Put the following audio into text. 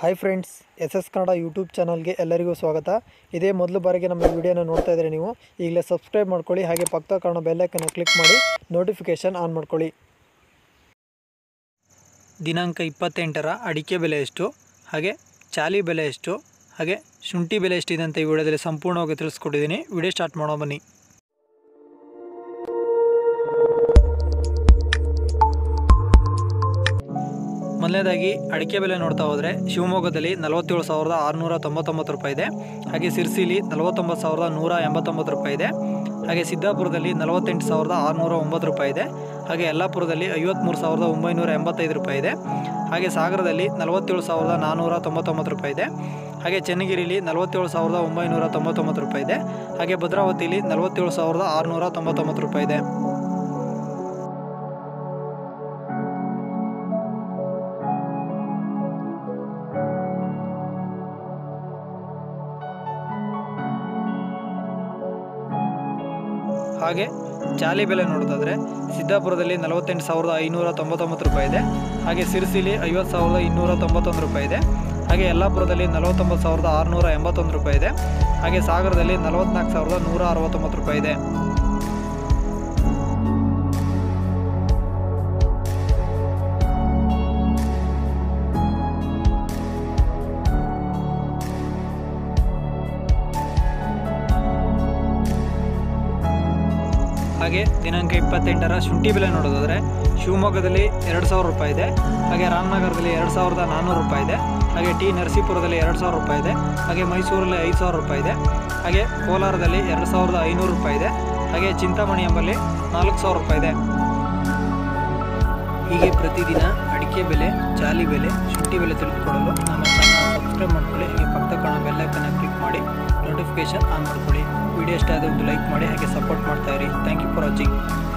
hi friends S S Kannada YouTube ಚಾನಲ್ಗೆ ಎಲ್ಲರಿಗೂ ಸ್ವಾಗತ ಇದೇ ಮೊದಲು ಬಾರಿಗೆ ನಮ್ಮ ವಿಡಿಯೋನ ನೋಡ್ತಾ ಇದ್ದರೆ ನೀವು ಈಗಲೇ ಸಬ್ಸ್ಕ್ರೈಬ್ ಮಾಡ್ಕೊಳ್ಳಿ ಹಾಗೆ ಪಕ್ಕ ಕಾಣೋ ಬೆಲ್ಲೈಕನ್ನು ಕ್ಲಿಕ್ ಮಾಡಿ ನೋಟಿಫಿಕೇಷನ್ ಆನ್ ಮಾಡ್ಕೊಳ್ಳಿ ದಿನಾಂಕ ಇಪ್ಪತ್ತೆಂಟರ ಅಡಿಕೆ ಬೆಲೆ ಎಷ್ಟು ಹಾಗೆ ಚಾಲಿ ಬೆಲೆ ಎಷ್ಟು ಹಾಗೆ ಶುಂಠಿ ಬೆಲೆ ಎಷ್ಟಿದೆ ಅಂತ ಈ ವಿಡಿಯೋದಲ್ಲಿ ಸಂಪೂರ್ಣವಾಗಿ ತಿಳಿಸ್ಕೊಟ್ಟಿದ್ದೀನಿ ವಿಡಿಯೋ ಸ್ಟಾರ್ಟ್ ಮಾಡೋ ಬನ್ನಿ ಮೊದಲನೇದಾಗಿ ಅಡಿಕೆ ಬೆಲೆ ನೋಡ್ತಾ ಹೋದರೆ ಶಿವಮೊಗ್ಗದಲ್ಲಿ ನಲವತ್ತೇಳು ಸಾವಿರದ ಆರುನೂರ ತೊಂಬತ್ತೊಂಬತ್ತು ರೂಪಾಯಿ ಇದೆ ಹಾಗೆ ಸಿರ್ಸಿಲಿ ನಲವತ್ತೊಂಬತ್ತು ಸಾವಿರದ ನೂರ ಎಂಬತ್ತೊಂಬತ್ತು ರೂಪಾಯಿ ಇದೆ ಹಾಗೆ ಸಿದ್ದಾಪುರದಲ್ಲಿ ನಲವತ್ತೆಂಟು ಸಾವಿರದ ಆರುನೂರ ಒಂಬತ್ತು ರೂಪಾಯಿ ಇದೆ ಹಾಗೆ ಯಲ್ಲಾಪುರದಲ್ಲಿ ಐವತ್ತ್ಮೂರು ಸಾವಿರದ ಒಂಬೈನೂರ ಎಂಬತ್ತೈದು ರೂಪಾಯಿ ಇದೆ ಹಾಗೆ ಸಾಗರದಲ್ಲಿ ನಲವತ್ತೇಳು ಸಾವಿರದ ನಾನ್ನೂರ ತೊಂಬತ್ತೊಂಬತ್ತು ರೂಪಾಯಿ ಇದೆ ಹಾಗೆ ಚನ್ನಗಿರಿಲಿ ನಲವತ್ತೇಳು ಸಾವಿರದ ಒಂಬೈನೂರ ತೊಂಬತ್ತೊಂಬತ್ತು ರೂಪಾಯಿ ಇದೆ ಹಾಗೆ ಭದ್ರಾವತಿಲಿ ನಲವತ್ತೇಳು ಸಾವಿರದ ಆರುನೂರ ತೊಂಬತ್ತೊಂಬತ್ತು ರೂಪಾಯಿ ಇದೆ ಹಾಗೆ ಜಾಲಿ ಬೆಲೆ ನೋಡೋದಾದರೆ ಸಿದ್ದಾಪುರದಲ್ಲಿ ನಲವತ್ತೆಂಟು ಸಾವಿರದ ಐನೂರ ತೊಂಬತ್ತೊಂಬತ್ತು ರೂಪಾಯಿ ಇದೆ ಹಾಗೆ ಸಿರ್ಸಿಲಿ ಐವತ್ತು ಸಾವಿರದ ಇನ್ನೂರ ತೊಂಬತ್ತೊಂದು ರೂಪಾಯಿ ಇದೆ ಹಾಗೆ ಯಲ್ಲಾಪುರದಲ್ಲಿ ನಲವತ್ತೊಂಬತ್ತು ಸಾವಿರದ ಆರುನೂರ ಎಂಬತ್ತೊಂದು ರೂಪಾಯಿ ಇದೆ ಹಾಗೆ ಸಾಗರದಲ್ಲಿ ನಲವತ್ನಾಲ್ಕು ಸಾವಿರದ ನೂರ ಅರವತ್ತೊಂಬತ್ತು ರೂಪಾಯಿ ಇದೆ ಹಾಗೆ ದಿನಾಂಕ ಇಪ್ಪತ್ತೆಂಟರ ಶುಂಠಿ ಬೆಲೆ ನೋಡೋದಾದರೆ ಶಿವಮೊಗ್ಗದಲ್ಲಿ ಎರಡು ಸಾವಿರ ರೂಪಾಯಿ ಇದೆ ಹಾಗೆ ರಾಮನಗರದಲ್ಲಿ ಎರಡು ಸಾವಿರದ ನಾನ್ನೂರು ರೂಪಾಯಿ ಇದೆ ಹಾಗೆ ಟಿ ನರಸೀಪುರದಲ್ಲಿ ಎರಡು ಸಾವಿರ ರೂಪಾಯಿ ಇದೆ ಹಾಗೆ ಮೈಸೂರಲ್ಲಿ ಐದು ಸಾವಿರ ರೂಪಾಯಿ ಇದೆ ಹಾಗೆ ಕೋಲಾರದಲ್ಲಿ ಎರಡು ಸಾವಿರದ ಐನೂರು ರೂಪಾಯಿ ಇದೆ ಹಾಗೆ ಚಿಂತಾಮಣಿ ಎಂಬಲ್ಲಿ ನಾಲ್ಕು ಸಾವಿರ ರೂಪಾಯಿ ಇದೆ ಹೀಗೆ ಪ್ರತಿದಿನ ಅಡಿಕೆ ಬೆಲೆ ಜಾಲಿ ಬೆಲೆ ಶುಂಠಿ ಬೆಲೆ ತಿಳಿದುಕೊಳ್ಳಲು ನಮ್ಮ ಚಾನಲ್ ಸಬ್ಸ್ಕ್ರೈಬ್ ಮಾಡ್ಕೊಳ್ಳಿ ಹಾಗೆ ಪಕ್ಕದ ಕಾಣೋ ಬೆಲ್ಲೈಕನ್ನು ಕ್ಲಿಕ್ ಮಾಡಿ ನೋಟಿಫಿಕೇಶನ್ ಆನ್ ಮಾಡ್ಕೊಳ್ಳಿ ವಿಡಿಯೋ ಇಷ್ಟ ಆದರೆ ಒಂದು ಲೈಕ್ ಮಾಡಿ ಹಾಗೆ ಸಪೋರ್ಟ್ ಮಾಡ್ತಾ ಇರಿ ಥ್ಯಾಂಕ್ ಯು ಫಾರ್ ವಾಚಿಂಗ್